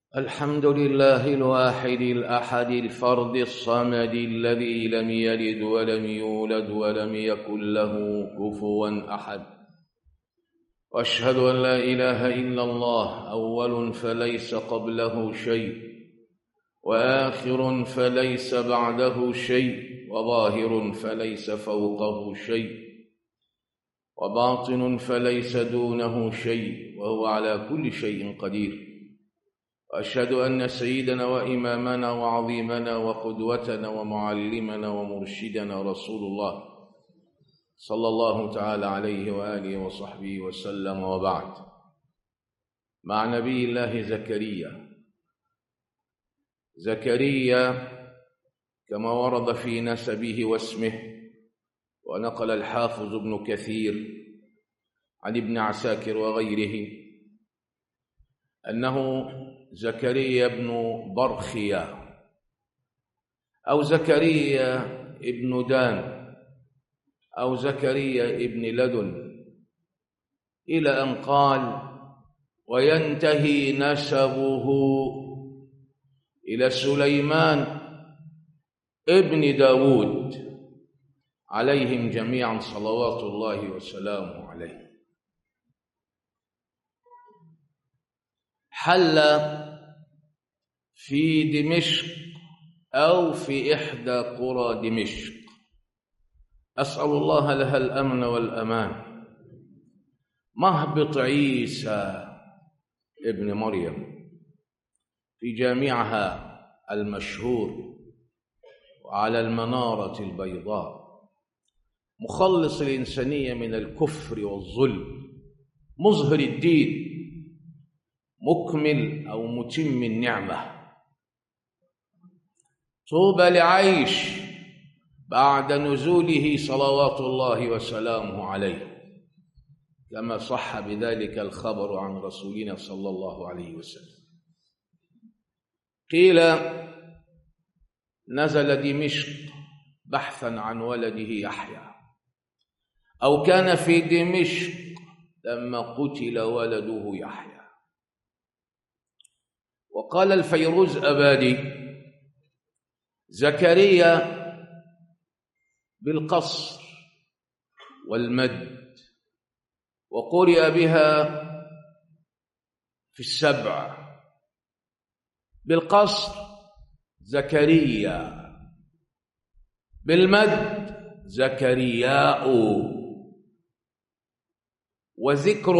الحمد لله الواحد الأحد الفرد الصمد الذي لم يلد ولم يولد ولم يكن له كفوا أحد وأشهد أن لا إله إلا الله أول فليس قبله شيء وآخر فليس بعده شيء وظاهر فليس فوقه شيء وباطن فليس دونه شيء وهو على كل شيء قدير واشهد ان سيدنا وامامنا وعظيمنا وقدوتنا ومعلمنا ومرشدنا رسول الله صلى الله تعالى عليه واله وصحبه وسلم وبعد مع نبي الله زكريا زكريا كما ورد في نسبه واسمه ونقل الحافظ ابن كثير عن ابن عساكر وغيره انه زكريا بن برخيا أو زكريا ابن دان أو زكريا ابن لدن إلى أن قال وينتهي نسبه إلى سليمان ابن داود عليهم جميعا صلوات الله وسلامه عليه حل في دمشق أو في إحدى قرى دمشق أسأل الله لها الأمن والأمان مهبط عيسى ابن مريم في جامعها المشهور وعلى المنارة البيضاء مخلص الإنسانية من الكفر والظلم مظهر الدين مكمل أو متم النعمة طوبى لعيش بعد نزوله صلوات الله وسلامه عليه كما صح بذلك الخبر عن رسولنا صلى الله عليه وسلم قيل نزل دمشق بحثا عن ولده يحيى أو كان في دمشق لما قتل ولده يحيى وقال الفيروز أبادي زكريا بالقصر والمد وقرئ بها في السبع بالقصر زكريا بالمد زكرياء وذكر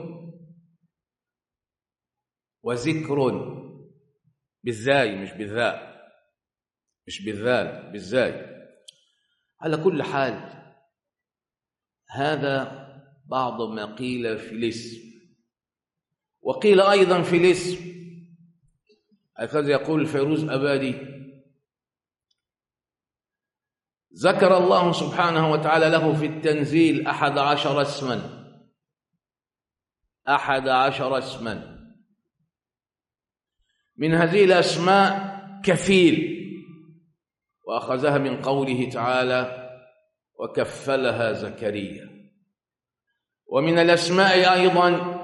وذكر بالزاي مش بالذاء مش بالذال بالزاي على كل حال هذا بعض ما قيل في الاسم وقيل أيضا في الاسم هكذا يقول الفيروز أبادي ذكر الله سبحانه وتعالى له في التنزيل أحد عشر اسما أحد عشر اسما من هذه الأسماء كفيل وأخذها من قوله تعالى وكفلها زكريا ومن الأسماء أيضا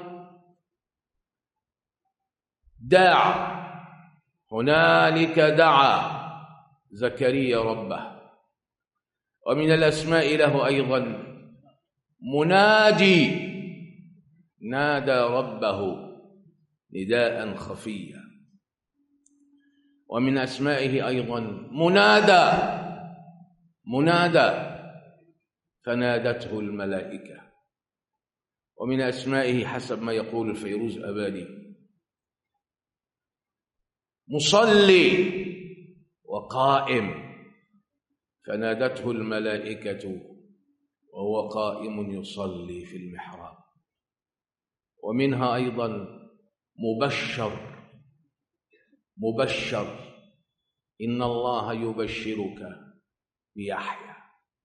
داع هنالك دعا زكريا ربه ومن الأسماء له أيضا منادي نادى ربه نداء خفيا ومن أسمائه أيضا منادى منادى فنادته الملائكة ومن أسمائه حسب ما يقول الفيروز أبادي مصلي وقائم فنادته الملائكة وهو قائم يصلي في المحراب ومنها أيضا مبشر مبشر إن الله يبشرك بيحيى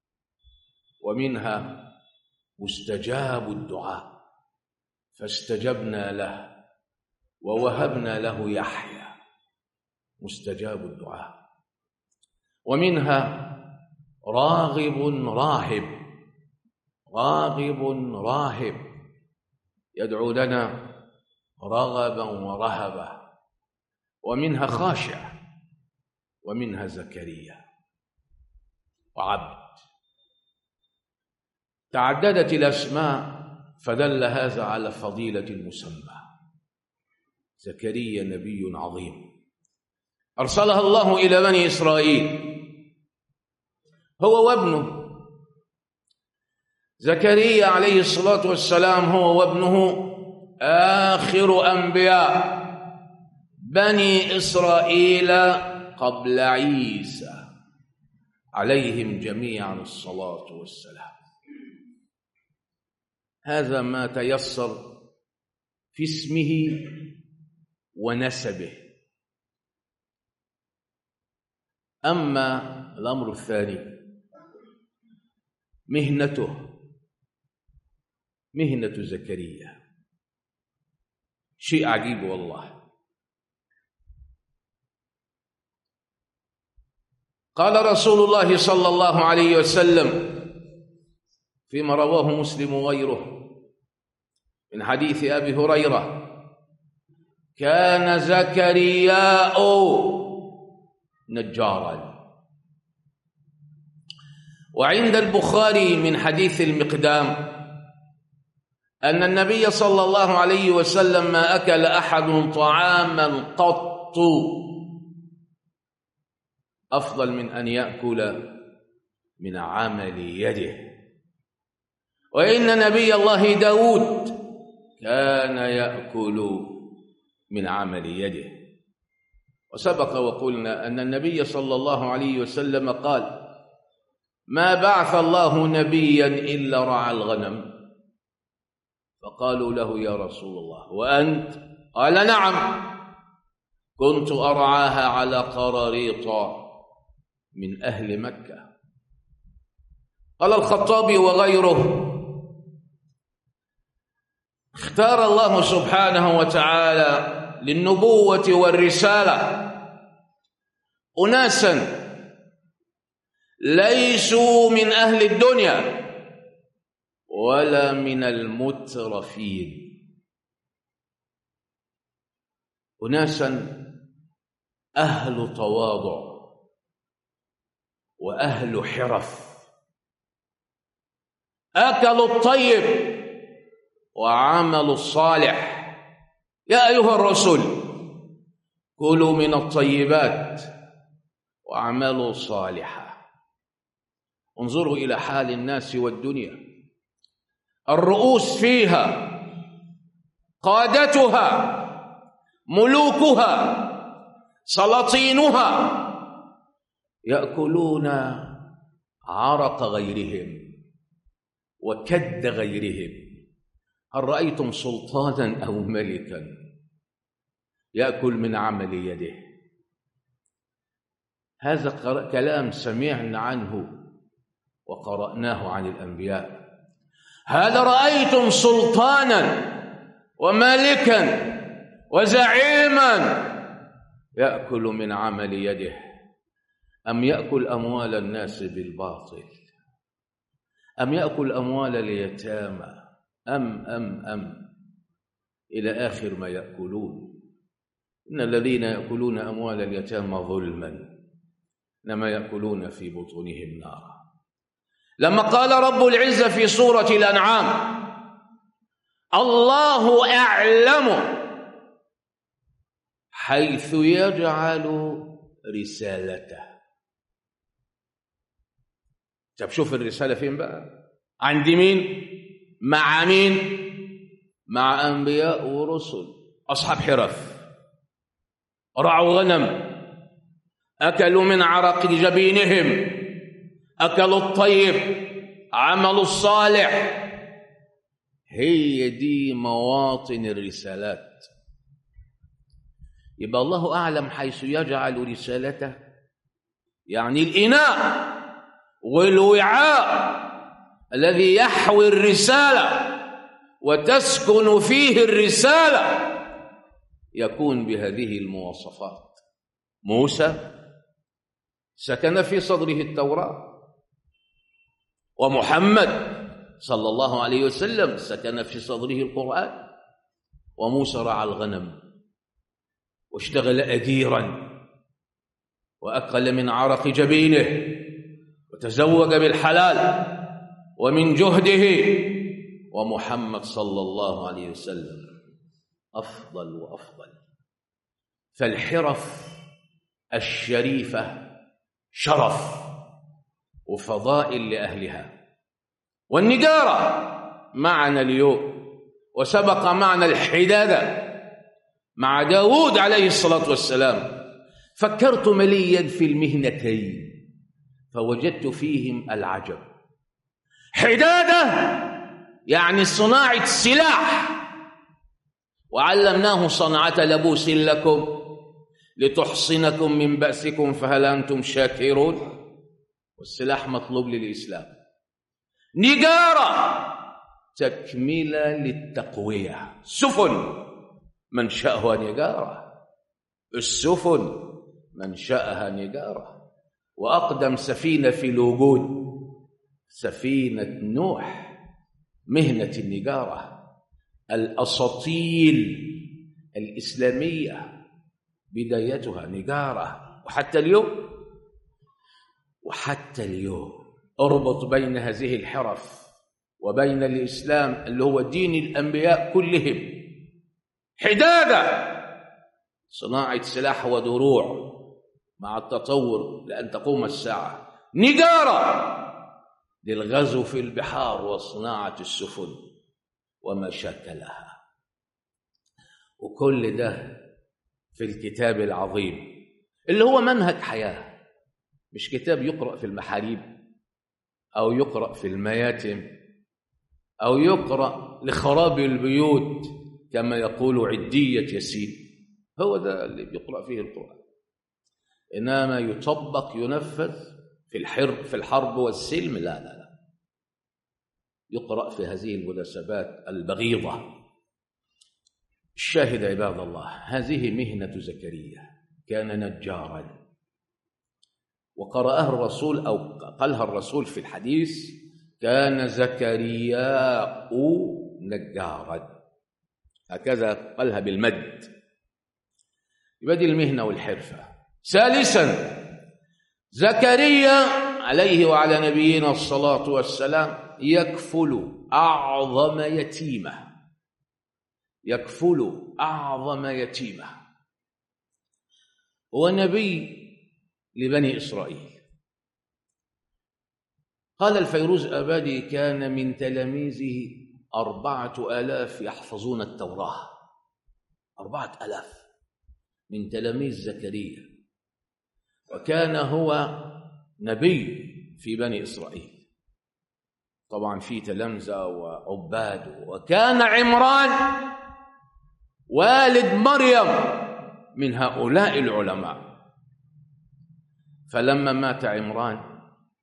ومنها مستجاب الدعاء فاستجبنا له ووهبنا له يحيى مستجاب الدعاء ومنها راغب راهب راغب راهب يدعو لنا رغبا ورهبا ومنها خاشع ومنها زكريا وعبد تعددت الأسماء فدل هذا على فضيلة المسمى زكريا نبي عظيم أرسلها الله إلى بني إسرائيل هو وابنه زكريا عليه الصلاة والسلام هو وابنه آخر أنبياء بني إسرائيل قبل عيسى عليهم جميعا الصلاة والسلام هذا ما تيسر في اسمه ونسبه أما الأمر الثاني مهنته مهنة زكريا شيء عجيب والله قال رسول الله صلى الله عليه وسلم فيما رواه مسلم وغيره من حديث ابي هريره كان زكرياء نجارا وعند البخاري من حديث المقدام ان النبي صلى الله عليه وسلم ما اكل احد طعاما قط افضل من ان ياكل من عمل يده وان نبي الله داود كان ياكل من عمل يده وسبق وقلنا ان النبي صلى الله عليه وسلم قال ما بعث الله نبيا الا رعى الغنم فقالوا له يا رسول الله وانت قال نعم كنت ارعاها على قراريط من اهل مكه قال الخطابي وغيره اختار الله سبحانه وتعالى للنبوه والرساله اناسا ليسوا من اهل الدنيا ولا من المترفين اناسا اهل تواضع واهل حرف اكلوا الطيب وعملوا الصالح يا ايها الرسل كلوا من الطيبات واعملوا صالحا انظروا الى حال الناس والدنيا الرؤوس فيها قادتها ملوكها سلاطينها ياكلون عرق غيرهم وكد غيرهم هل رايتم سلطانا او ملكا ياكل من عمل يده هذا كلام سمعنا عنه وقراناه عن الانبياء هذا رايتم سلطانا وملكا وزعيما ياكل من عمل يده ام ياكل اموال الناس بالباطل ام ياكل اموال اليتامى ام ام ام الى اخر ما ياكلون ان الذين ياكلون اموال اليتامى ظلما انما ياكلون في بطونهم نارا لما قال رب العزه في سوره الانعام الله اعلم حيث يجعل رسالته طب شوف الرساله فين بقى عند مين مع مين مع انبياء ورسل اصحاب حرف رعوا غنم اكلوا من عرق جبينهم اكلوا الطيب عملوا الصالح هي دي مواطن الرسالات يبقى الله اعلم حيث يجعل رسالته يعني الاناء والوعاء الذي يحوي الرساله وتسكن فيه الرساله يكون بهذه المواصفات موسى سكن في صدره التوراه ومحمد صلى الله عليه وسلم سكن في صدره القران وموسى رعى الغنم واشتغل أجيرا وأقل من عرق جبينه وتزوج بالحلال ومن جهده ومحمد صلى الله عليه وسلم أفضل وأفضل فالحرف الشريفة شرف وفضائل لأهلها والنجارة معنا اليوم وسبق معنا الحدادة مع داود عليه الصلاة والسلام فكرت مليا في المهنتين فوجدت فيهم العجب حدادة يعني صناعة سلاح وعلمناه صنعة لبوس لكم لتحصنكم من بأسكم فهل أنتم شاكرون والسلاح مطلوب للإسلام نجارة تكملة للتقوية سفن منشأها نجارة السفن منشأها نجارة وأقدم سفينة في الوجود سفينة نوح مهنة النجارة الأساطيل الإسلامية بدايتها نجارة وحتى اليوم وحتى اليوم اربط بين هذه الحرف وبين الإسلام اللي هو دين الأنبياء كلهم حدادة صناعة سلاح ودروع مع التطور لأن تقوم الساعة نجارة للغزو في البحار وصناعة السفن وما شكلها وكل ده في الكتاب العظيم اللي هو منهج حياة مش كتاب يقرأ في المحاريب أو يقرأ في المياتم أو يقرأ لخراب البيوت كما يقول عدية ياسين هو ده اللي بيقرأ فيه القرآن إنما يطبق ينفذ في الحرب في الحرب والسلم لا لا لا يقرأ في هذه المناسبات البغيضة الشاهد عباد الله هذه مهنة زكريا كان نجارا وقرأها الرسول أو قالها الرسول في الحديث كان زكرياء نجارا هكذا قالها بالمد يبقى دي المهنة والحرفة ثالثا زكريا عليه وعلى نبينا الصلاة والسلام يكفل أعظم يتيمة يكفل أعظم يتيمة هو نبي لبني إسرائيل قال الفيروز أبادي كان من تلاميذه أربعة آلاف يحفظون التوراة أربعة آلاف من تلاميذ زكريا وكان هو نبي في بني إسرائيل طبعا في تلامذة وعباد وكان عمران والد مريم من هؤلاء العلماء فلما مات عمران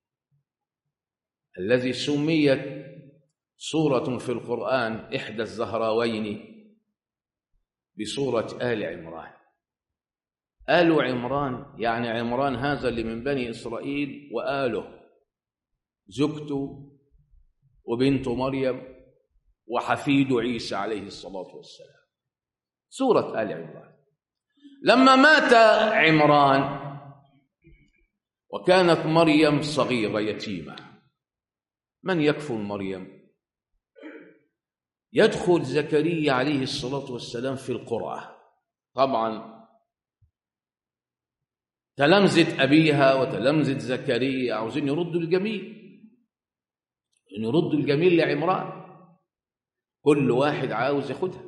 الذي سميت سورة في القرآن إحدى الزهراوين بسورة آل عمران آل عمران يعني عمران هذا اللي من بني إسرائيل وآله زوجته وبنت مريم وحفيد عيسى عليه الصلاة والسلام سورة آل عمران لما مات عمران وكانت مريم صغيرة يتيمة من يكفل مريم يدخل زكريا عليه الصلاة والسلام في القرعة طبعا تلامذة أبيها وتلامذة زكريا عاوزين يردوا الجميل إن يردوا الجميل لعمران كل واحد عاوز ياخدها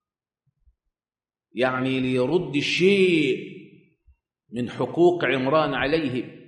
يعني ليرد شيء من حقوق عمران عليه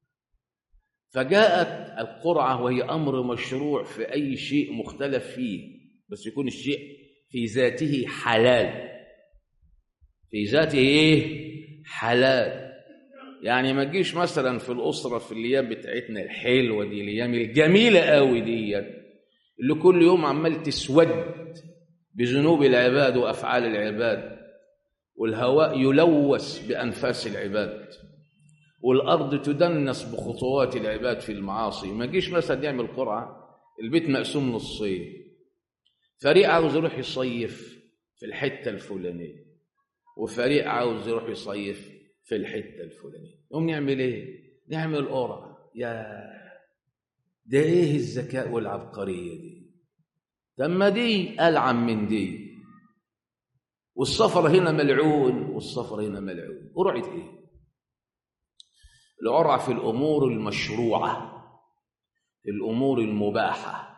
فجاءت القرعة وهي أمر مشروع في أي شيء مختلف فيه بس يكون الشيء في ذاته حلال في ذاته إيه؟ حلال يعني ما تجيش مثلا في الأسرة في الأيام بتاعتنا الحلوة دي الأيام الجميلة قوي دي اللي كل يوم عمال تسود بذنوب العباد وأفعال العباد والهواء يلوث بأنفاس العباد والأرض تدنس بخطوات العباد في المعاصي ما تجيش مثلا يعمل قرعة البيت مقسوم نصين فريق عاوز يروح يصيف في الحتة الفلانية وفريق عاوز يروح يصيف في الحته الفلانيه نقوم نعمل ايه نعمل قرعه يا ده ايه الذكاء والعبقريه دي تم دي العن من دي والسفر هنا ملعون والسفر هنا ملعون قرعه ايه القرعه في الامور المشروعه في الامور المباحه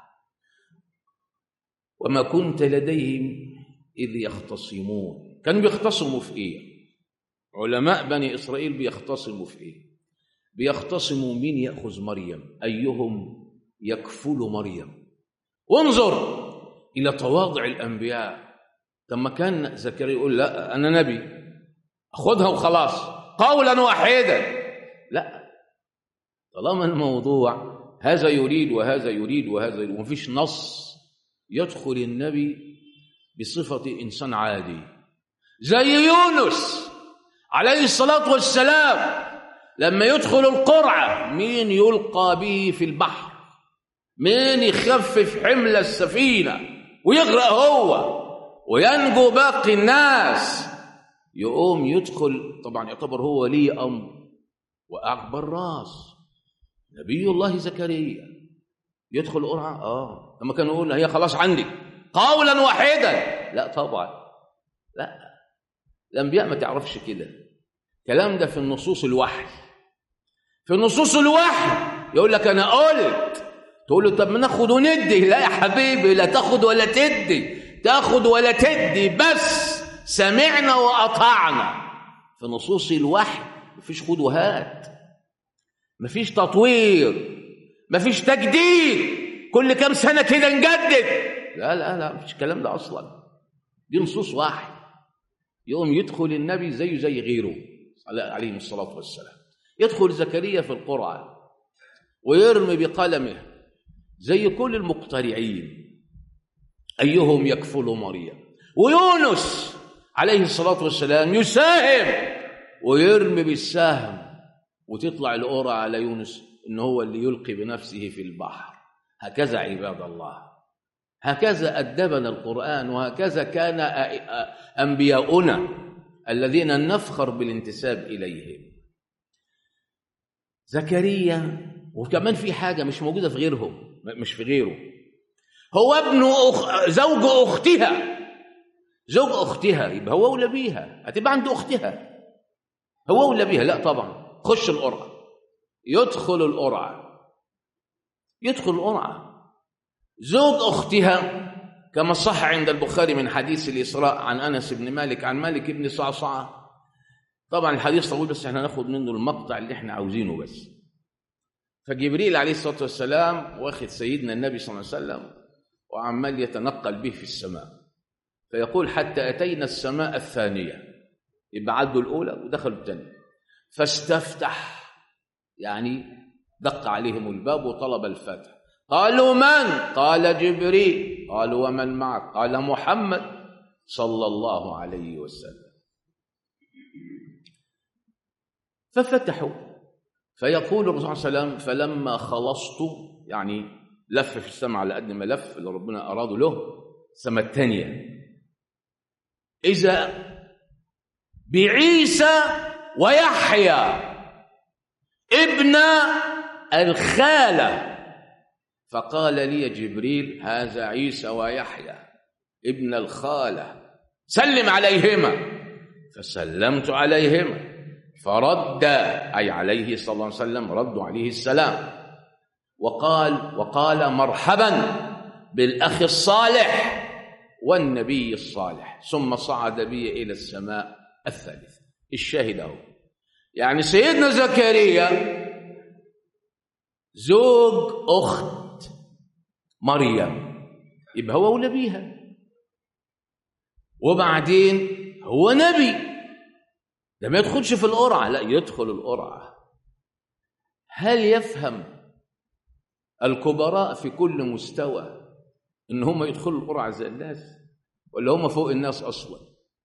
وما كنت لديهم اذ يختصمون كانوا بيختصموا في ايه علماء بني اسرائيل بيختصموا في ايه بيختصموا مين ياخذ مريم ايهم يكفل مريم وانظر الى تواضع الانبياء لما كان زكريا يقول لا انا نبي خذها وخلاص قولا واحدا لا طالما الموضوع هذا يريد وهذا يريد وهذا يريد ومفيش نص يدخل النبي بصفة إنسان عادي زي يونس عليه الصلاة والسلام لما يدخل القرعة مين يلقى به في البحر مين يخفف حمل السفينة ويغرق هو وينجو باقي الناس يقوم يدخل طبعا يعتبر هو ولي أمر وأكبر راس نبي الله زكريا يدخل قرعة آه لما كانوا يقول هي خلاص عندي قولا واحدا لا طبعا لا الأنبياء ما تعرفش كده الكلام ده في النصوص الوحي في نصوص الوحي يقول لك أنا قلت تقول له طب ما ناخد وندي لا يا حبيبي لا تاخد ولا تدي تاخد ولا تدي بس سمعنا وأطعنا في نصوص الوحي مفيش خد وهات مفيش تطوير مفيش تجديد كل كام سنة كده نجدد لا لا لا مفيش الكلام ده أصلا دي نصوص وحي يقوم يدخل النبي زيه زي غيره عليه الصلاة والسلام يدخل زكريا في القرعة ويرمي بقلمه زي كل المقترعين أيهم يكفل مريم ويونس عليه الصلاة والسلام يساهم ويرمي بالسهم وتطلع القرعة على يونس إن هو اللي يلقي بنفسه في البحر هكذا عباد الله هكذا أدبنا القرآن وهكذا كان أنبياؤنا الذين نفخر بالانتساب إليهم زكريا وكمان في حاجة مش موجودة في غيرهم مش في غيره هو ابن أخ... زوج أختها زوج أختها يبقى هو أولى بيها هتبقى عنده أختها هو أولى بيها لا طبعا خش القرعة يدخل القرعة يدخل القرعة زوج أختها كما صح عند البخاري من حديث الإسراء عن أنس بن مالك عن مالك بن صعصعة طبعا الحديث طويل بس احنا ناخد منه المقطع اللي احنا عاوزينه بس فجبريل عليه الصلاة والسلام واخد سيدنا النبي صلى الله عليه وسلم وعمال يتنقل به في السماء فيقول حتى أتينا السماء الثانية يبقى عدوا الأولى ودخلوا الثانية فاستفتح يعني دق عليهم الباب وطلب الفتح قالوا من قال جبريل قالوا ومن معك قال محمد صلى الله عليه وسلم ففتحوا فيقول الرسول صلى الله عليه وسلم فلما خلصت يعني لف في السماء على قد ما لف اللي ربنا أراده له السماء الثانية إذا بعيسى ويحيى ابن الخالة فقال لي جبريل هذا عيسى ويحيى ابن الخالة سلم عليهما فسلمت عليهما فرد أي عليه صلى الله عليه وسلم ردوا عليه السلام وقال وقال مرحبا بالأخ الصالح والنبي الصالح ثم صعد بي إلى السماء الثالثة الشاهد أهو يعني سيدنا زكريا زوج أخت مريم يبقى هو أولى بيها وبعدين هو نبي ده ما يدخلش في القرعة لا يدخل القرعة هل يفهم الكبراء في كل مستوى ان هم يدخلوا القرعة زي الناس ولا هم فوق الناس اصلا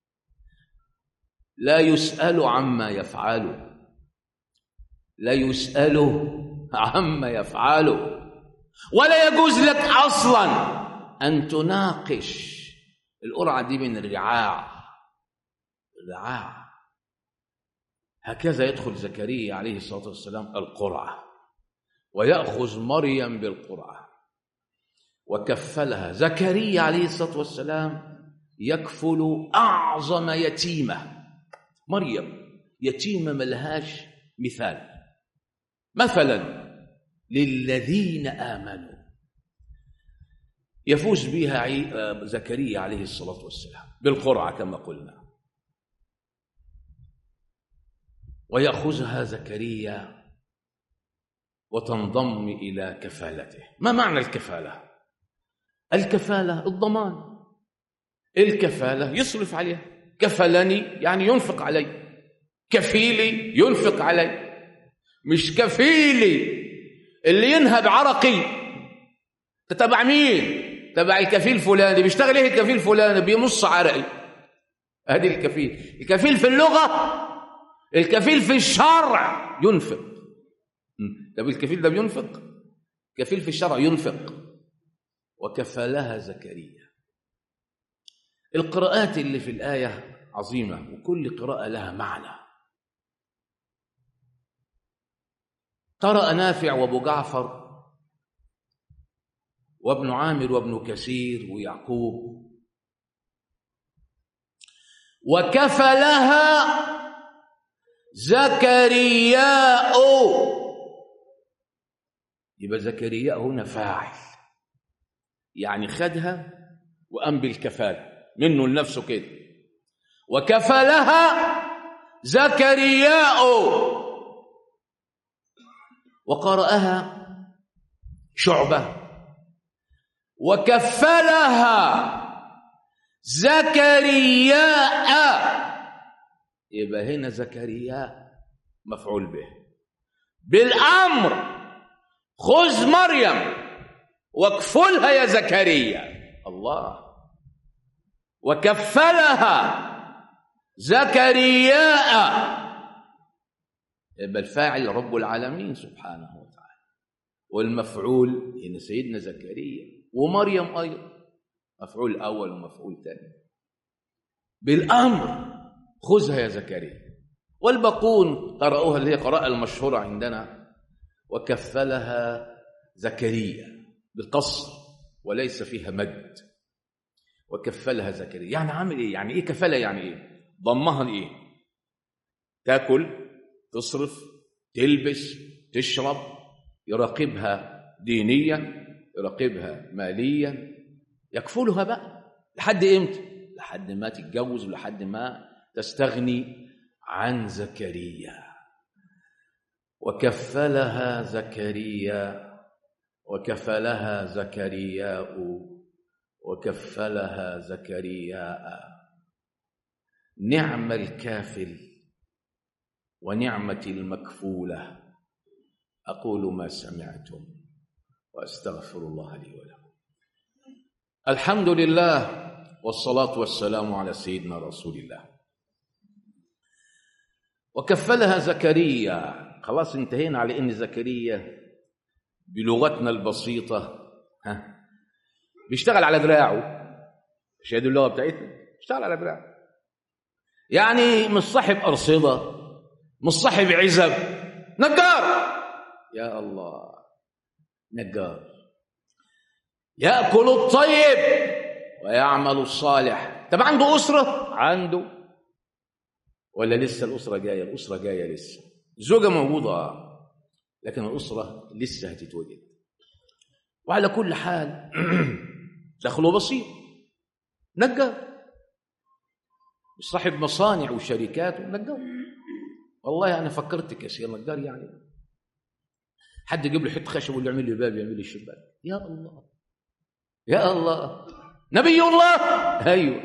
لا يسأل عما يفعل لا يسأل عما يفعل ولا يجوز لك اصلا ان تناقش القرعة دي من الرعاع رعاع هكذا يدخل زكريا عليه الصلاة والسلام القرعة ويأخذ مريم بالقرعة وكفلها زكريا عليه الصلاة والسلام يكفل أعظم يتيمة مريم يتيمة ملهاش مثال مثلا للذين آمنوا يفوز بها زكريا عليه الصلاة والسلام بالقرعة كما قلنا ويأخذها زكريا وتنضم إلى كفالته ما معنى الكفالة؟ الكفالة الضمان الكفالة يصرف عليها كفلني يعني ينفق علي كفيلي ينفق علي مش كفيلي اللي ينهب عرقي تبع مين تبع الكفيل فلاني بيشتغل ايه الكفيل فلاني بيمص عرقي هذه الكفيل الكفيل في اللغة الكفيل في الشرع ينفق طب الكفيل ده بينفق كفيل في الشرع ينفق وكفلها زكريا القراءات اللي في الآية عظيمة وكل قراءة لها معنى قرأ نافع وابو جعفر وابن عامر وابن كثير ويعقوب وكفلها زكرياء يبقى زكرياء هنا فاعل يعني خدها وقام بالكفاله منه لنفسه كده وكفلها زكرياء وقرأها شعبة وكفلها زكرياء يبقى هنا زكرياء مفعول به بالأمر خذ مريم واكفلها يا زكريا الله وكفلها زكرياء يبقى الفاعل رب العالمين سبحانه وتعالى والمفعول ان سيدنا زكريا ومريم ايضا مفعول اول ومفعول ثاني بالامر خذها يا زكريا والباقون قرأوها اللي هي قراءة المشهورة عندنا وكفلها زكريا بالقصر وليس فيها مد وكفلها زكريا يعني عامل ايه يعني ايه كفلها يعني ايه ضمها ايه تاكل تصرف تلبس تشرب يراقبها دينيا يراقبها ماليا يكفلها بقى لحد امتى لحد ما تتجوز ولحد ما تستغني عن زكريا وكفلها زكريا وكفلها زكرياء وكفلها زكرياء نعم الكافل ونعمة المكفولة أقول ما سمعتم وأستغفر الله لي ولكم الحمد لله والصلاة والسلام على سيدنا رسول الله وكفلها زكريا خلاص انتهينا على ان زكريا بلغتنا البسيطة ها بيشتغل على دراعه مش هي دي اللغة بتاعتنا بيشتغل على دراعه يعني مش صاحب أرصدة مش صاحب عزب نجار يا الله نجار يأكل الطيب ويعمل الصالح طب عنده أسرة عنده ولا لسه الأسرة جاية الأسرة جاية لسه زوجة موجودة لكن الأسرة لسه هتتوجد وعلى كل حال دخله بسيط نجار مش صاحب مصانع وشركات ونجار والله أنا فكرت كثير نجار يعني حد يجيب له حته خشب ويقول له اعمل لي باب يعمل لي شباك يا الله يا الله نبي الله ايوه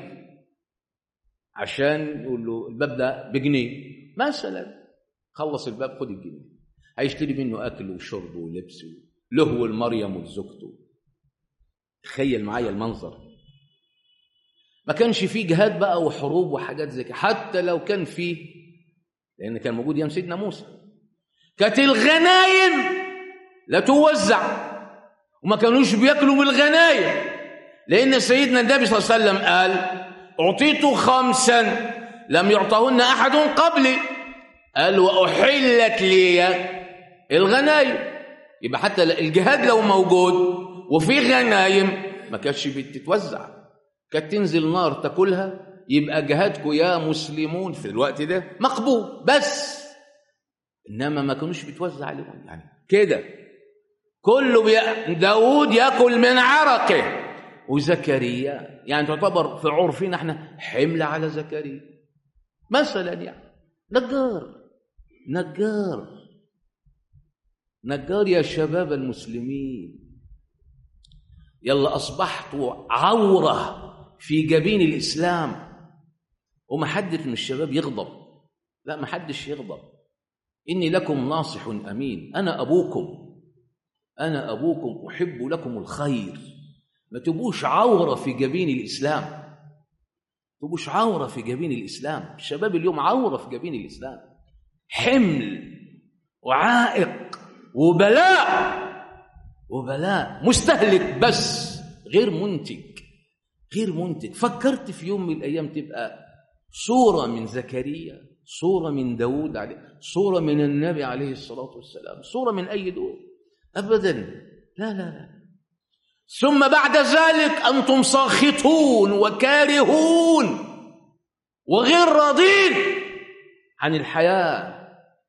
عشان يقول له الباب ده بجنيه مثلا خلص الباب خد الجنيه هيشتري منه اكل وشرب ولبس له والمريم وزوجته تخيل معايا المنظر ما كانش فيه جهاد بقى وحروب وحاجات زي كده حتى لو كان فيه لان كان موجود ايام سيدنا موسى كانت الغنايم لا توزع وما كانوش بياكلوا من الغنايم لان سيدنا النبي صلى الله عليه وسلم قال اعطيت خمسا لم يعطهن أحد قبلي قال وأحلت لي الغنايم يبقى حتى الجهاد لو موجود وفي غنايم ما كانتش بتتوزع كانت تنزل نار تاكلها يبقى جهادكم يا مسلمون في الوقت ده مقبول بس انما ما كانوش بيتوزع عليهم يعني كده كله بي... داود ياكل من عرقه وزكريا يعني تعتبر في عرفنا احنا حمل على زكريا مثلا يعني نجار نجار نجار يا شباب المسلمين يلا اصبحتوا عوره في جبين الاسلام وما حد من الشباب يغضب لا ما حدش يغضب اني لكم ناصح امين انا ابوكم انا ابوكم احب لكم الخير ما تبقوش عوره في جبين الاسلام تبقوش عوره في جبين الاسلام الشباب اليوم عوره في جبين الاسلام حمل وعائق وبلاء وبلاء مستهلك بس غير منتج غير منتج فكرت في يوم من الايام تبقى صوره من زكريا صوره من داود عليه صوره من النبي عليه الصلاه والسلام صوره من اي دول ابدا لا لا لا ثم بعد ذلك انتم ساخطون وكارهون وغير راضين عن الحياه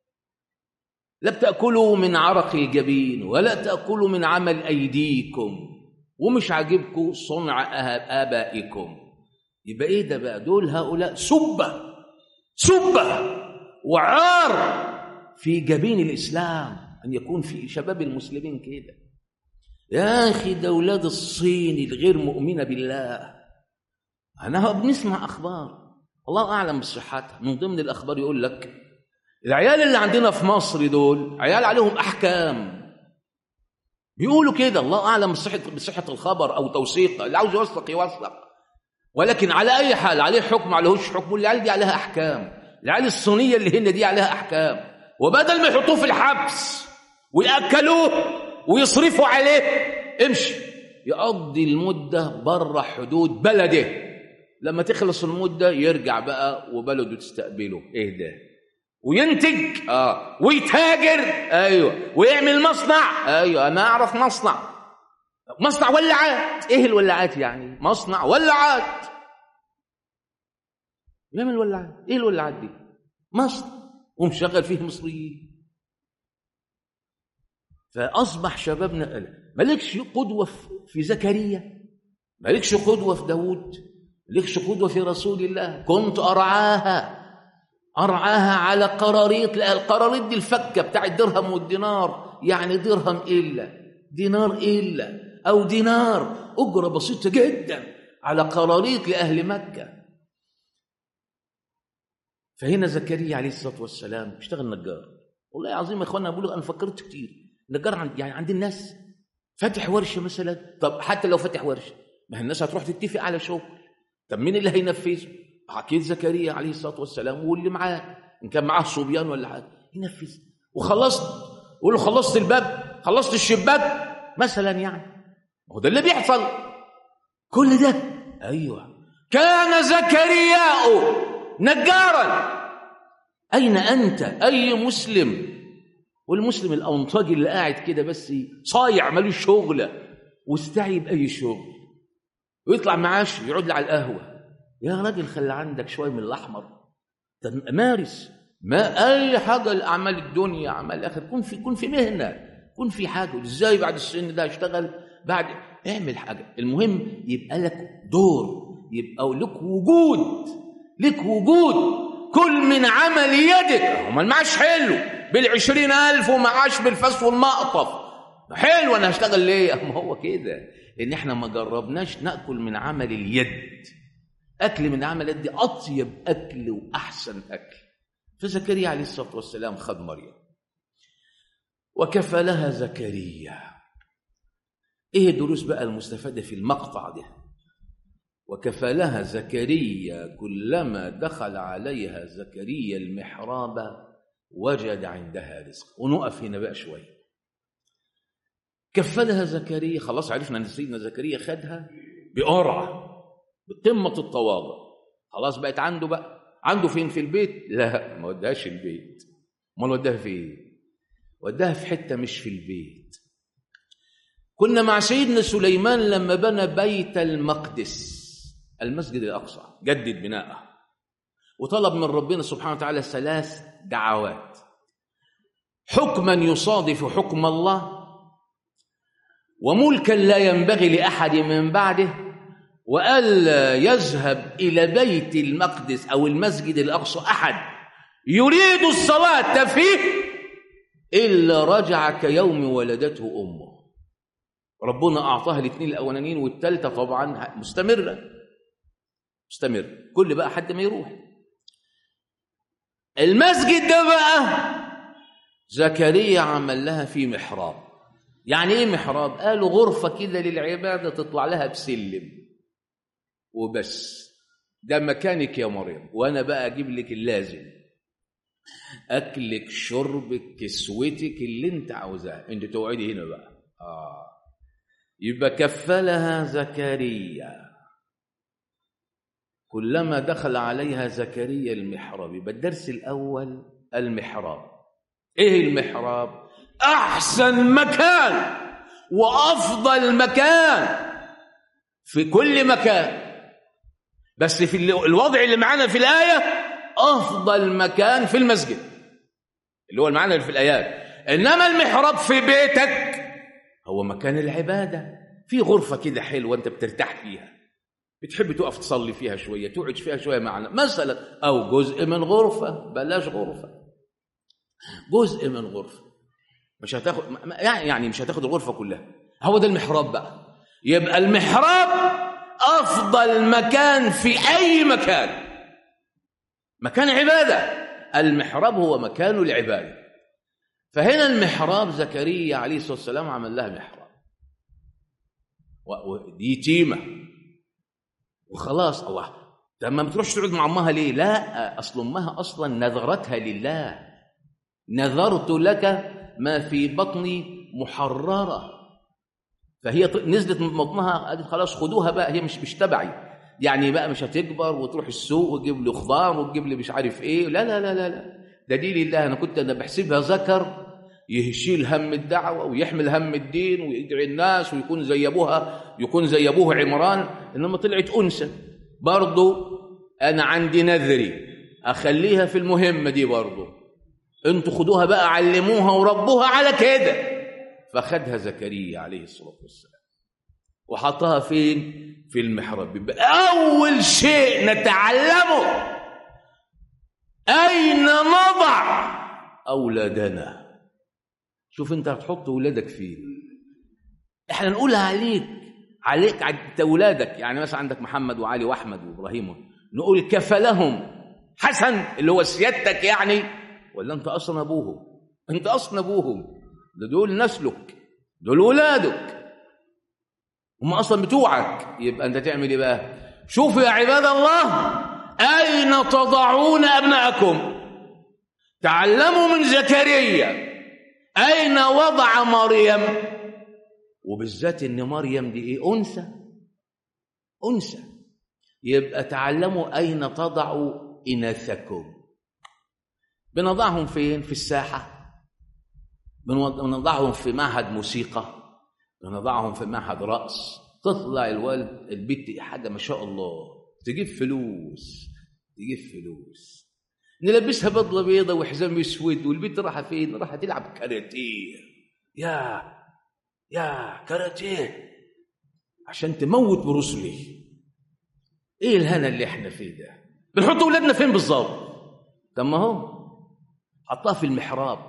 لا بتاكلوا من عرق الجبين ولا تاكلوا من عمل ايديكم ومش عاجبكم صنع ابائكم يبقى ايه ده بقى دول هؤلاء سبه سبه وعار في جبين الاسلام ان يكون في شباب المسلمين كده يا اخي ده اولاد الصين الغير مؤمنه بالله انا بنسمع اخبار الله اعلم بصحتها من ضمن الاخبار يقول لك العيال اللي عندنا في مصر دول عيال عليهم احكام بيقولوا كده الله اعلم بصحه بصحه الخبر او توثيق اللي عاوز يوثق يوثق ولكن على اي حال عليه حكم عليهوش حكم العيال دي عليها احكام العيال الصينيه اللي هنا دي عليها احكام وبدل ما يحطوه في الحبس وياكلوه ويصرفوا عليه امشي يقضي المده بره حدود بلده لما تخلص المده يرجع بقى وبلده تستقبله ايه ده وينتج اه ويتاجر ايوه ويعمل مصنع ايوه انا اعرف مصنع مصنع ولعات ايه الولعات يعني مصنع ولعات يعمل ولعات ايه الولعات دي مصنع ومشغل فيه مصريين فاصبح شبابنا مالكش قدوه في زكريا مالكش قدوه في داوود مالكش قدوه في رسول الله كنت ارعاها أرعاها على قراريط القراريط دي الفكة بتاع الدرهم والدينار يعني درهم إلا دينار إلا أو دينار أجرة بسيطة جدا على قراريط لأهل مكة فهنا زكريا عليه الصلاة والسلام اشتغل نجار والله العظيم يا اخوانا بقول انا فكرت كتير نجار عند يعني عند الناس فاتح ورشه مثلا طب حتى لو فاتح ورشه ما الناس هتروح تتفق على شغل طب مين اللي هينفذه اكيد زكريا عليه الصلاه والسلام واللي معاه ان كان معاه صبيان ولا حاجه ينفذ وخلصت قول له خلصت الباب خلصت الشباك مثلا يعني هو ده اللي بيحصل كل ده ايوه كان زكرياء نجارا اين انت اي مسلم والمسلم الاونطاجي اللي قاعد كده بس صايع مالوش شغله واستعي باي شغل ويطلع معاش يقعد لي على القهوه يا راجل خلي عندك شويه من الاحمر مارس ما اي حاجه لاعمال الدنيا اعمال الاخر كن في كن في مهنه كن في حاجه ازاي بعد السن ده اشتغل بعد اعمل حاجه المهم يبقى لك دور يبقى لك وجود لك وجود كل من عمل يدك امال المعاش حلو بالعشرين ألف ومعاش بالفس والمقطف حلو أنا هشتغل ليه ما هو كده إن إحنا ما جربناش نأكل من عمل اليد أكل من عمل اليد أطيب أكل وأحسن أكل فزكريا عليه الصلاة والسلام خد مريم وكفى لها زكريا إيه الدروس بقى المستفادة في المقطع ده وكفى لها زكريا كلما دخل عليها زكريا المحراب وجد عندها رزق ونقف هنا بقى شويه كفلها زكريا خلاص عرفنا ان سيدنا زكريا خدها بقرعه بقمه التواضع خلاص بقت عنده بقى عنده فين في البيت لا ما وداهاش البيت امال وداها فين وداها في حته مش في البيت كنا مع سيدنا سليمان لما بنى بيت المقدس المسجد الاقصى جدد بناءه وطلب من ربنا سبحانه وتعالى ثلاث دعوات حكما يصادف حكم الله وملكا لا ينبغي لاحد من بعده والا يذهب الى بيت المقدس او المسجد الاقصى احد يريد الصلاه فيه الا رجع كيوم ولدته امه ربنا اعطاها الاثنين الاولانيين والثالثه طبعا مستمره مستمر كل بقى حد ما يروح المسجد ده بقى زكريا عمل لها فيه محراب يعني ايه محراب قالوا غرفة كده للعبادة تطلع لها بسلم وبس ده مكانك يا مريم وانا بقى اجيب لك اللازم اكلك شربك كسوتك اللي انت عاوزاه انت تقعدي هنا بقى اه يبقى كفلها زكريا كلما دخل عليها زكريا المحراب يبقى الدرس الاول المحراب ايه المحراب احسن مكان وافضل مكان في كل مكان بس في الوضع اللي معانا في الايه افضل مكان في المسجد اللي هو المعنى اللي في الايات انما المحراب في بيتك هو مكان العباده في غرفه كده حلوه انت بترتاح فيها بتحب تقف تصلي فيها شويه تقعد فيها شويه معنا مثلا او جزء من غرفه بلاش غرفه جزء من غرفه مش هتاخد يعني مش هتاخد الغرفه كلها هو ده المحراب بقى يبقى المحراب افضل مكان في اي مكان مكان عباده المحراب هو مكان العباده فهنا المحراب زكريا عليه الصلاه والسلام عمل لها محراب ودي تيمه وخلاص الله طب ما بتروحش تقعد مع امها ليه لا اصل امها اصلا نذرتها لله نذرت لك ما في بطني محرره فهي نزلت من بطنها قالت خلاص خدوها بقى هي مش مش تبعي يعني بقى مش هتكبر وتروح السوق وتجيب لي خضار وتجيب لي مش عارف ايه لا لا لا لا لا ده دي لله انا كنت انا بحسبها ذكر يشيل هم الدعوه ويحمل هم الدين ويدعي الناس ويكون زي ابوها يكون زي ابوه عمران انما طلعت انثى برضه انا عندي نذري اخليها في المهمه دي برضه انتوا خدوها بقى علموها وربوها على كده فخدها زكريا عليه الصلاه والسلام وحطها فين في المحراب يبقى اول شيء نتعلمه اين نضع اولادنا شوف انت هتحط ولادك فين احنا نقول عليك عليك انت ولادك يعني مثلا عندك محمد وعلي واحمد وابراهيم نقول كفلهم حسن اللي هو سيادتك يعني ولا انت اصلا ابوهم انت اصلا ابوهم ده دول نسلك دول ولادك هم اصلا بتوعك يبقى انت تعمل ايه بقى شوفوا يا عباد الله اين تضعون ابناءكم تعلموا من زكريا أين وضع مريم وبالذات إن مريم دي إيه أنثى أنثى يبقى تعلموا أين تضعوا إناثكم بنضعهم فين في الساحة بنضعهم في معهد موسيقى بنضعهم في معهد رقص تطلع الولد البنت حاجة ما شاء الله تجيب فلوس تجيب فلوس نلبسها بضله بيضه وحزام اسود والبنت رايحه فين؟ رايحه تلعب كاراتيه يا يا كاراتيه عشان تموت بروسلي ايه الهنا اللي احنا فيه ده؟ بنحط اولادنا فين بالظبط؟ طب ما هو حطها في المحراب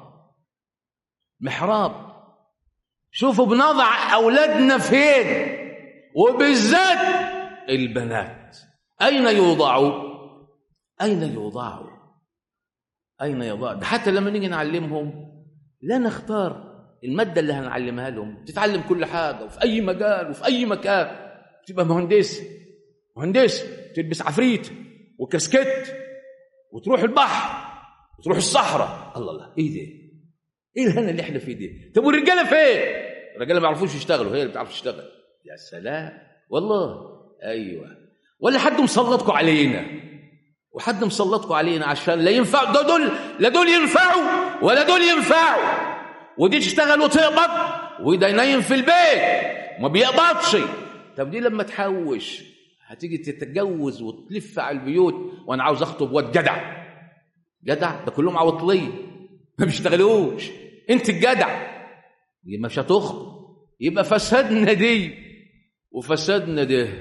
محراب شوفوا بنضع اولادنا فين وبالذات البنات اين يوضعوا؟ اين يوضعوا؟ أين يضع ده حتى لما نيجي نعلمهم لا نختار المادة اللي هنعلمها لهم تتعلم كل حاجة وفي أي مجال وفي أي مكان تبقى مهندس مهندس تلبس عفريت وكاسكت وتروح البحر وتروح الصحراء الله الله ايه ده؟ ايه الهنا اللي احنا فيه ده؟ طب والرجاله فين؟ الرجاله ما بيعرفوش يشتغلوا هي اللي بتعرف تشتغل يا سلام والله ايوه ولا حد مسلطكم علينا وحد مسلطكم علينا عشان لا ينفع ده دول لا دول ينفعوا ولا دول ينفعوا ودي تشتغل وتقبض وده ينيم في البيت ما بيقبضش طب دي لما تحوش هتيجي تتجوز وتلف على البيوت وانا عاوز اخطب واد جدع جدع ده كلهم عواطليه ما بيشتغلوش انت الجدع يبقى مش هتخطب يبقى فسدنا دي وفسدنا ده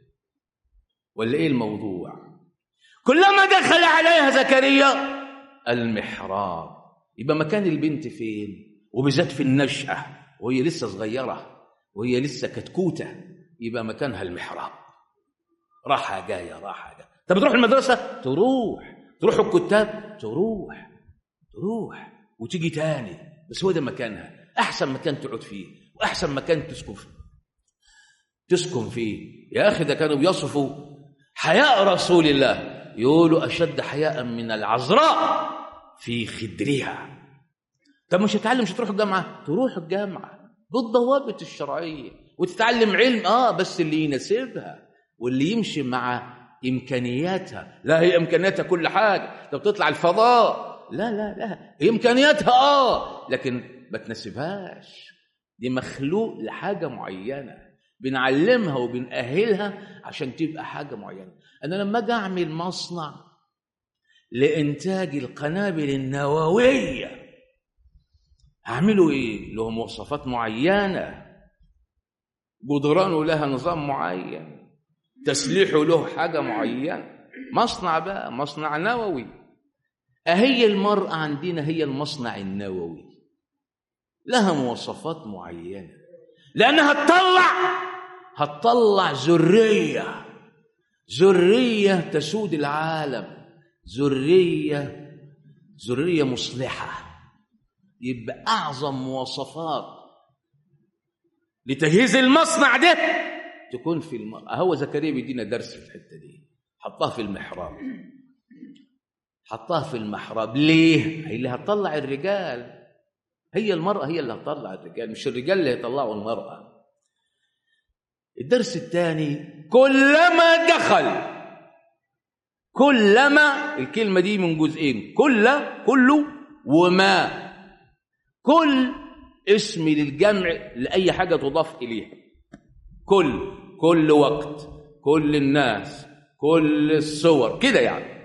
ولا ايه الموضوع كلما دخل عليها زكريا المحراب يبقى مكان البنت فين وبالذات في النشأة وهي لسه صغيرة وهي لسه كتكوتة يبقى مكانها المحراب راحة جاية راحة جاية طب تروح المدرسة تروح تروح الكتاب تروح تروح وتيجي تاني بس هو ده مكانها أحسن مكان تقعد فيه وأحسن مكان تسكن فيه تسكن فيه يا أخي ده كانوا بيصفوا حياء رسول الله يقولوا أشد حياء من العذراء في خدرها طب مش هتتعلم مش هتروح الجامعة تروح الجامعة بالضوابط الشرعية وتتعلم علم آه بس اللي يناسبها واللي يمشي مع إمكانياتها لا هي إمكانياتها كل حاجة طب تطلع الفضاء لا لا لا هي إمكانياتها آه لكن ما تناسبهاش دي مخلوق لحاجة معينة بنعلمها وبنأهلها عشان تبقى حاجة معينة أنا لما أجي أعمل مصنع لإنتاج القنابل النووية أعمله إيه؟ له مواصفات معينة جدرانه لها نظام معين تسليحه له حاجة معينة مصنع بقى مصنع نووي أهي المرأة عندنا هي المصنع النووي لها مواصفات معينة لأنها تطلع هتطلع ذرية ذرية تسود العالم ذرية ذرية مصلحة يبقى أعظم مواصفات لتجهيز المصنع ده تكون في المرأة هو زكريا بيدينا درس في الحتة دي حطها في المحراب حطها في المحراب ليه؟ هي اللي هتطلع الرجال هي المرأة هي اللي هتطلع الرجال مش الرجال اللي هيطلعوا المرأة الدرس الثاني كلما دخل كلما الكلمة دي من جزئين كل كل وما كل اسم للجمع لأي حاجة تضاف إليها كل كل وقت كل الناس كل الصور كده يعني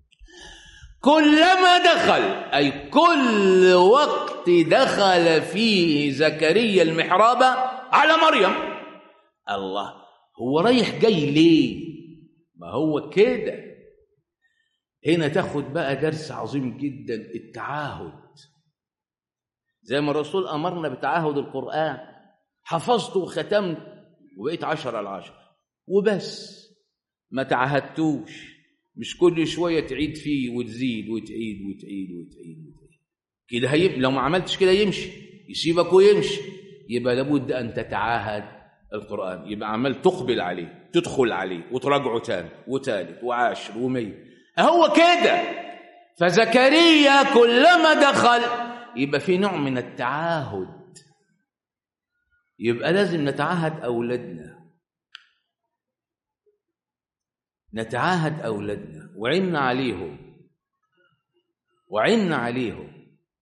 كلما دخل أي كل وقت دخل فيه زكريا المحراب على مريم الله هو رايح جاي ليه ما هو كده هنا تاخد بقى درس عظيم جدا التعاهد زي ما الرسول أمرنا بتعاهد القرآن حفظت وختمت وبقيت عشر على عشر وبس ما تعهدتوش مش كل شوية تعيد فيه وتزيد وتعيد وتعيد وتعيد وتعيد كده هيم لو ما عملتش كده يمشي يسيبك ويمشي يبقى لابد أن تتعاهد القرآن يبقى عمال تقبل عليه تدخل عليه وتراجعه تاني وتالت وعاشر ومية هو كده فزكريا كلما دخل يبقى في نوع من التعاهد يبقى لازم نتعاهد أولادنا نتعاهد أولادنا وعنا عليهم وعنا عليهم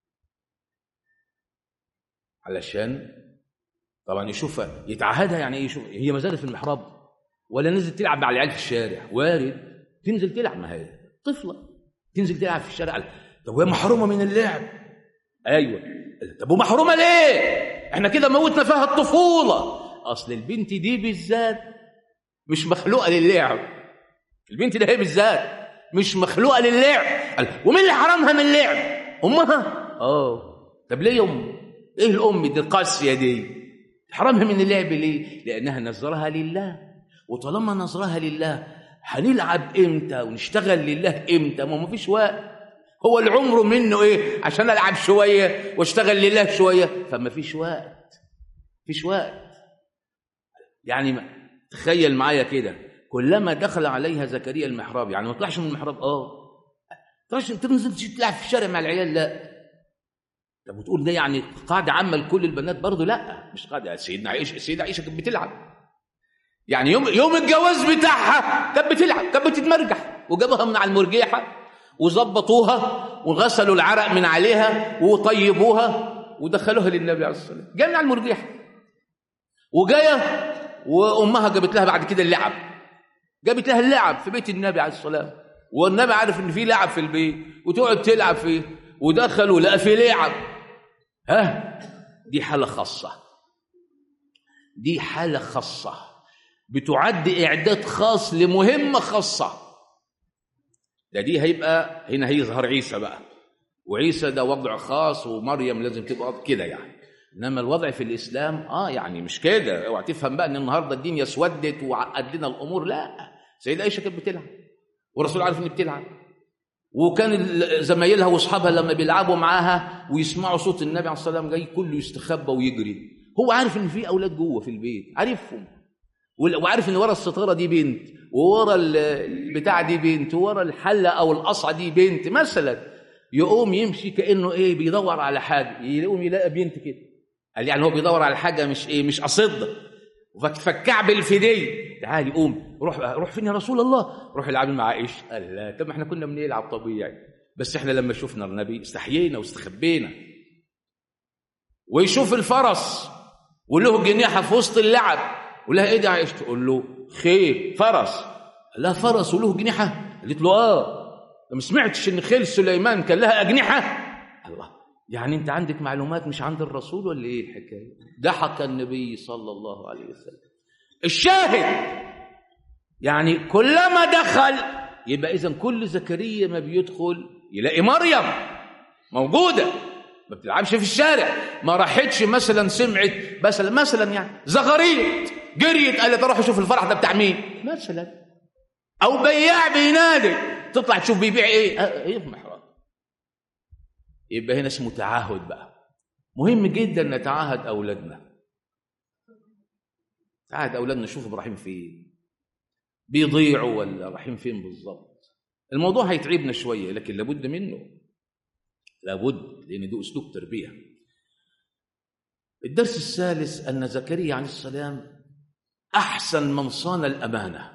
علشان طبعا يشوفها يتعهدها يعني ايه يشوف هي ما زالت في المحراب ولا نزلت تلعب مع العيال في الشارع وارد تنزل تلعب ما هي طفله تنزل تلعب في الشارع طب وهي محرومه من اللعب ايوه طب ومحرومه ليه احنا كده موتنا فيها الطفوله اصل البنت دي بالذات مش مخلوقه للعب البنت ده هي بالذات مش مخلوقه للعب ومين اللي حرمها من اللعب امها اه طب ليه يا ام ايه الام دي القاسيه دي حرمها من اللعب ليه لانها نظرها لله وطالما نظرها لله هنلعب امتى ونشتغل لله امتى ما مفيش وقت هو العمر منه ايه عشان العب شويه واشتغل لله شويه فما فيش وقت فيش وقت يعني ما تخيل معايا كده كلما دخل عليها زكريا المحراب يعني ما طلعش من المحراب اه طلعش تنزل تلعب في الشارع مع العيال لا طب وتقول ده يعني قاعده عامه لكل البنات برضه لا مش قاعده سيدنا عائشه سيدنا عائشه كانت بتلعب يعني يوم يوم الجواز بتاعها كانت بتلعب كانت بتتمرجح وجابوها من على المرجيحه وظبطوها وغسلوا العرق من عليها وطيبوها ودخلوها للنبي عليه الصلاه والسلام جايه من على المرجيحه وجايه وامها جابت لها بعد كده اللعب جابت لها اللعب في بيت النبي عليه الصلاه والسلام والنبي عارف ان في لعب في البيت وتقعد تلعب فيه ودخلوا لقى في لعب ها دي حاله خاصه دي حاله خاصه بتعد اعداد خاص لمهمه خاصه ده دي هيبقى هنا هيظهر عيسى بقى وعيسى ده وضع خاص ومريم لازم تبقى كده يعني انما الوضع في الاسلام اه يعني مش كده اوعى تفهم بقى ان النهارده الدنيا اسودت وعقد لنا الامور لا سيدة عائشه كانت بتلعب والرسول عارف ان بتلعب وكان زمايلها واصحابها لما بيلعبوا معاها ويسمعوا صوت النبي عليه الصلاه والسلام جاي كله يستخبى ويجري هو عارف ان في اولاد جوه في البيت عارفهم وعارف ان ورا الستاره دي بنت وورا البتاع دي بنت وورا الحله او القصعه دي بنت مثلا يقوم يمشي كانه ايه بيدور على حاجه يقوم يلاقي بنت كده قال يعني هو بيدور على حاجه مش ايه مش قصده فكعب الفدي تعالي قوم روح روح فين يا رسول الله روح العب مع عائشه قال لا طب ما احنا كنا بنلعب طبيعي بس احنا لما شفنا النبي استحيينا واستخبينا ويشوف الفرس وله جناحه في وسط اللعب ولها ايه دي عائشه تقول له خير فرس لا فرس وله جناحه قالت له اه ما سمعتش ان خيل سليمان كان لها اجنحه الله يعني انت عندك معلومات مش عند الرسول ولا ايه الحكايه ضحك النبي صلى الله عليه وسلم الشاهد يعني كلما دخل يبقى اذا كل زكريا ما بيدخل يلاقي مريم موجوده ما بتلعبش في الشارع ما راحتش مثلا سمعت مثلا مثلا يعني زغريت جريت قالت اروح اشوف الفرح ده بتاع مين مثلا او بياع بينادي تطلع تشوف بيبيع ايه ايه في محراب يبقى هنا اسمه تعهد بقى مهم جدا نتعاهد اولادنا تعاهد اولادنا نشوف ابراهيم فين بيضيعوا ولا رايحين فين بالظبط الموضوع هيتعبنا شويه لكن لابد منه لابد لان ده اسلوب تربيه الدرس الثالث ان زكريا عليه السلام احسن من صان الامانه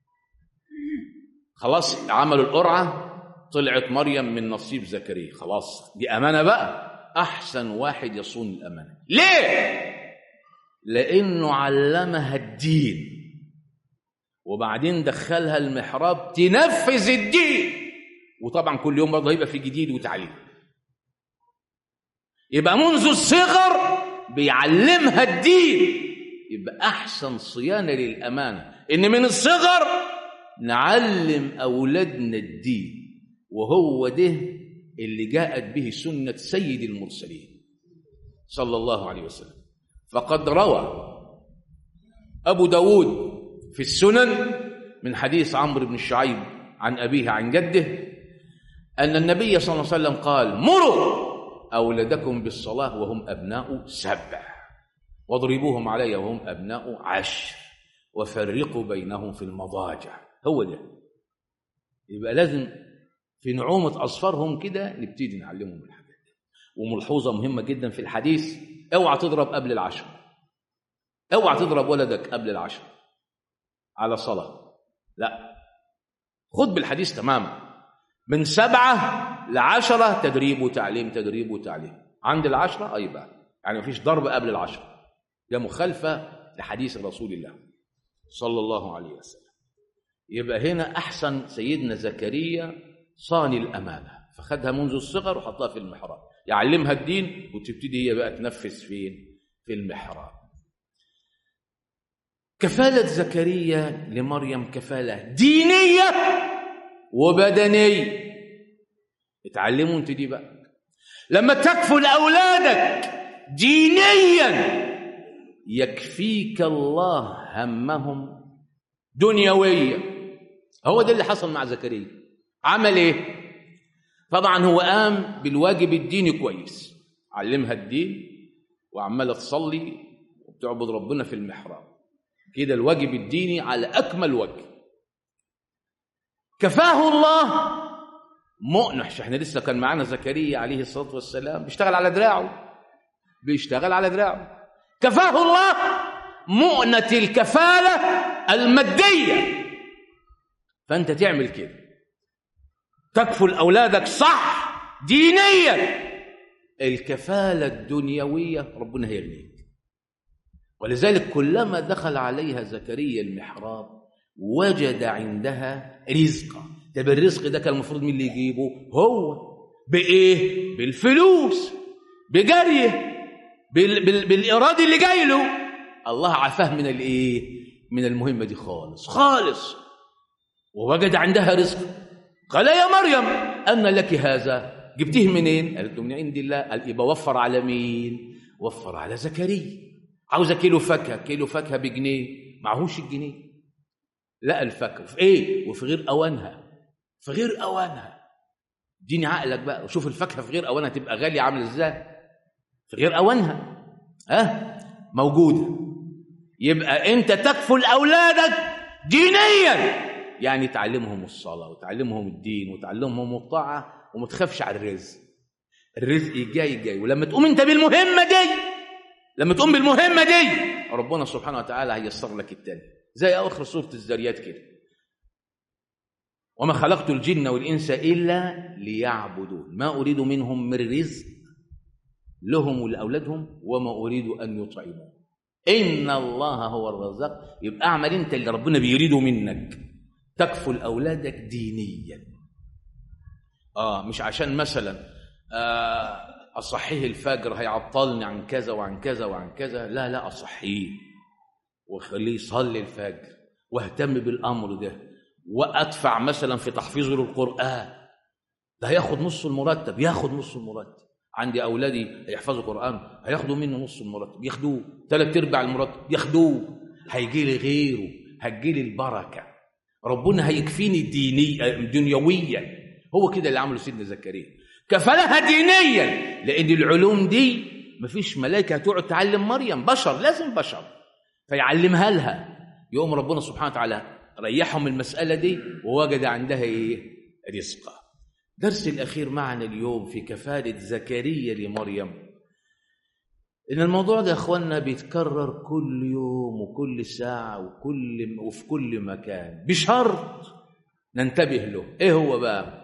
خلاص عملوا القرعه طلعت مريم من نصيب زكريا خلاص دي امانه بقى احسن واحد يصون الامانه ليه لانه علمها الدين وبعدين دخلها المحراب تنفذ الدين وطبعا كل يوم برضه هيبقى في جديد وتعليم يبقى منذ الصغر بيعلمها الدين يبقى احسن صيانه للامانه ان من الصغر نعلم اولادنا الدين وهو ده اللي جاءت به سنه سيد المرسلين صلى الله عليه وسلم فقد روى ابو داود في السنن من حديث عمرو بن الشعيب عن أبيه عن جده أن النبي صلى الله عليه وسلم قال مروا أولادكم بالصلاة وهم أبناء سبع واضربوهم علي وهم أبناء عشر وفرقوا بينهم في المضاجع هو ده يبقى لازم في نعومة أصفارهم كده نبتدي نعلمهم الحاجات دي وملحوظة مهمة جدا في الحديث اوعى تضرب قبل العشر اوعى تضرب ولدك قبل العشر على صلاة لا خد بالحديث تماما من سبعة لعشرة تدريب وتعليم تدريب وتعليم عند العشرة أي بقى يعني مفيش ضرب قبل العشرة ده مخالفة لحديث رسول الله صلى الله عليه وسلم يبقى هنا أحسن سيدنا زكريا صاني الأمانة فخدها منذ الصغر وحطها في المحراب يعلمها الدين وتبتدي هي بقى تنفذ فين في المحراب كفالة زكريا لمريم كفالة دينية وبدنية اتعلموا انت دي بقى لما تكفل أولادك دينيا يكفيك الله همهم دنيويا هو ده اللي حصل مع زكريا عمل ايه طبعا هو قام بالواجب الديني كويس علمها الدين وعماله تصلي وبتعبد ربنا في المحراب كده الواجب الديني على أكمل وجه كفاه الله مؤنح احنا لسه كان معانا زكريا عليه الصلاة والسلام بيشتغل على دراعه بيشتغل على دراعه كفاه الله مؤنة الكفالة المادية فأنت تعمل كده تكفل أولادك صح دينيا الكفالة الدنيوية ربنا هيغنيك ولذلك كلما دخل عليها زكريا المحراب وجد عندها رزقا طب الرزق ده كان المفروض مين اللي يجيبه هو بايه بالفلوس بجريه بال... بال... بالإرادة اللي جاي له الله عفاه من الايه من المهمة دي خالص خالص ووجد عندها رزق قال يا مريم أن لك هذا جبتيه منين قالت له من عند الله قال يبقى وفر على مين وفر على زكريا عاوزه كيلو فاكهه كيلو فاكهه بجنيه معهوش الجنيه لا الفاكهه في ايه وفي غير اوانها في غير اوانها اديني عقلك بقى وشوف الفاكهه في غير اوانها تبقى غاليه عامله ازاي في غير اوانها ها أه؟ موجوده يبقى انت تكفل اولادك دينيا يعني تعلمهم الصلاه وتعلمهم الدين وتعلمهم الطاعه وما تخافش على الرزق الرزق جاي جاي ولما تقوم انت بالمهمه دي لما تقوم بالمهمه دي ربنا سبحانه وتعالى هيسر لك التاني زي اخر سوره الذريات كده وما خلقت الجن والانس الا ليعبدون ما اريد منهم من رزق لهم ولاولادهم وما اريد ان يطعمون ان الله هو الرزاق يبقى اعمل انت اللي ربنا بيريده منك تكفل اولادك دينيا اه مش عشان مثلا آه اصحيه الفجر هيعطلني عن كذا وعن كذا وعن كذا لا لا اصحيه واخليه يصلي الفجر واهتم بالامر ده وادفع مثلا في تحفيظه للقران ده هياخد نص المرتب ياخد نص المرتب عندي اولادي هيحفظوا قران هياخدوا منه نص المرتب ياخدوه ثلاث ارباع المرتب ياخدوه هيجي لي غيره هتجي لي البركه ربنا هيكفيني ديني دنيويا هو كده اللي عمله سيدنا زكريا كفلها دينيا لان العلوم دي مفيش ملائكه هتقعد تعلم مريم بشر لازم بشر فيعلمها لها يقوم ربنا سبحانه وتعالى ريحهم المساله دي ووجد عندها ايه رزقا درس الاخير معنا اليوم في كفاله زكريا لمريم ان الموضوع ده يا اخوانا بيتكرر كل يوم وكل ساعه وكل وفي كل مكان بشرط ننتبه له ايه هو بقى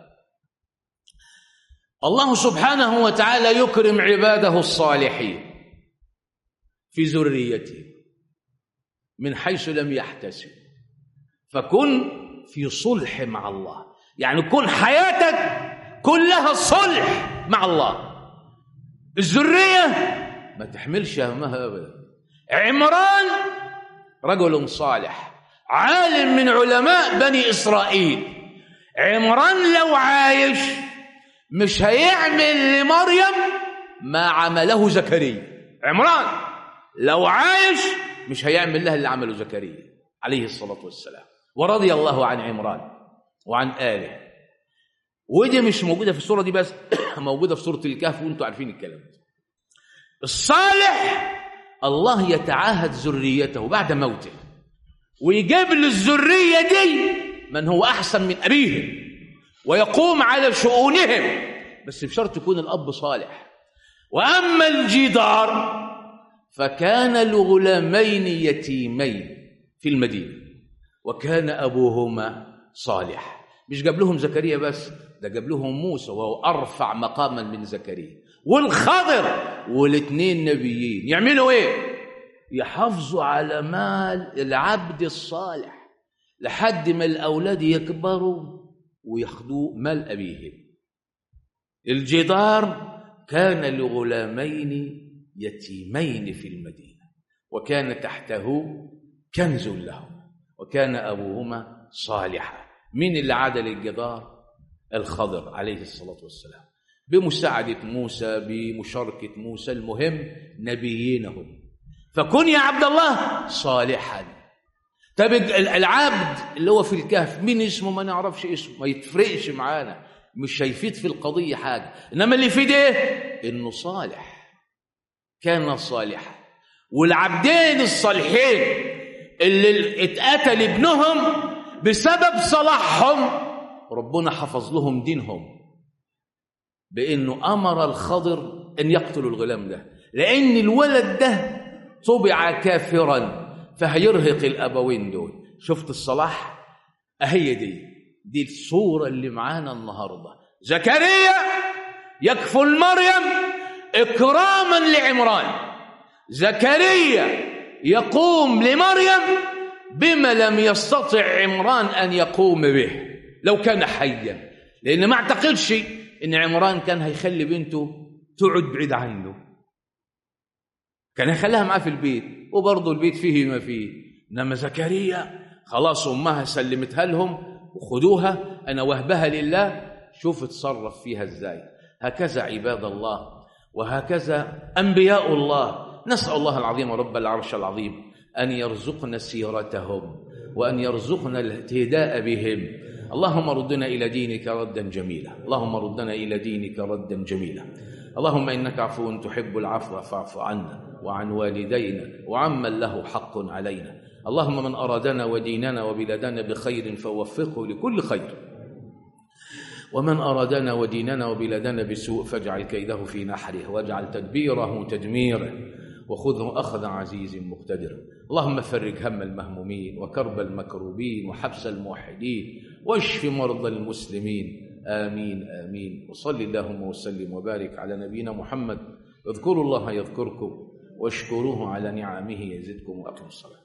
الله سبحانه وتعالى يكرم عباده الصالحين في ذريته من حيث لم يحتسب فكن في صلح مع الله يعني كن حياتك كلها صلح مع الله الذريه ما تحملش همها ابدا عمران رجل صالح عالم من علماء بني اسرائيل عمران لو عايش مش هيعمل لمريم ما عمله زكريا عمران لو عايش مش هيعمل لها اللي عمله زكريا عليه الصلاة والسلام ورضي الله عن عمران وعن آله ودي مش موجودة في الصورة دي بس موجودة في سورة الكهف وانتوا عارفين الكلام ده الصالح الله يتعاهد ذريته بعد موته ويجيب للذرية دي من هو أحسن من أبيهم ويقوم على شؤونهم بس بشرط يكون الأب صالح وأما الجدار فكان لغلامين يتيمين في المدينة وكان أبوهما صالح مش جاب لهم زكريا بس ده جاب لهم موسى وهو أرفع مقاما من زكريا والخضر والاثنين نبيين يعملوا ايه يحافظوا على مال العبد الصالح لحد ما الأولاد يكبروا وياخذوا مال أبيهم الجدار كان لغلامين يتيمين في المدينة وكان تحته كنز لهم وكان أبوهما صالحا من اللي عاد للجدار الخضر عليه الصلاة والسلام بمساعدة موسى بمشاركة موسى المهم نبيينهم فكن يا عبد الله صالحا طب العبد اللي هو في الكهف مين اسمه ما نعرفش اسمه ما يتفرقش معانا مش هيفيد في القضية حاجة إنما اللي يفيد إيه إنه صالح كان صالحا والعبدين الصالحين اللي اتقتل ابنهم بسبب صلاحهم ربنا حفظ لهم دينهم بانه امر الخضر ان يقتلوا الغلام ده لان الولد ده طبع كافرا فهيرهق الابوين دول شفت الصلاح اهي دي دي الصوره اللي معانا النهارده زكريا يكفل مريم اكراما لعمران زكريا يقوم لمريم بما لم يستطع عمران ان يقوم به لو كان حيا لان ما اعتقدش ان عمران كان هيخلي بنته تقعد بعيد عنه كان هيخليها معاه في البيت وبرضه البيت فيه ما فيه انما زكريا خلاص امها سلمتها لهم وخدوها انا وهبها لله شوف اتصرف فيها ازاي هكذا عباد الله وهكذا انبياء الله نسال الله العظيم رب العرش العظيم ان يرزقنا سيرتهم وان يرزقنا الاهتداء بهم اللهم ردنا الى دينك ردا جميلا اللهم ردنا الى دينك ردا جميلا اللهم انك عفو تحب العفو فاعف عنا وعن والدينا وعمن له حق علينا اللهم من ارادنا وديننا وبلادنا بخير فوفقه لكل خير ومن ارادنا وديننا وبلادنا بسوء فاجعل كيده في نحره واجعل تدبيره تدميره وخذه اخذ عزيز مقتدر اللهم فرج هم المهمومين وكرب المكروبين وحبس الموحدين واشف مرضى المسلمين آمين آمين وصل اللهم وسلم وبارك على نبينا محمد اذكروا الله يذكركم واشكروه على نعمه يزدكم وأقيموا الصلاة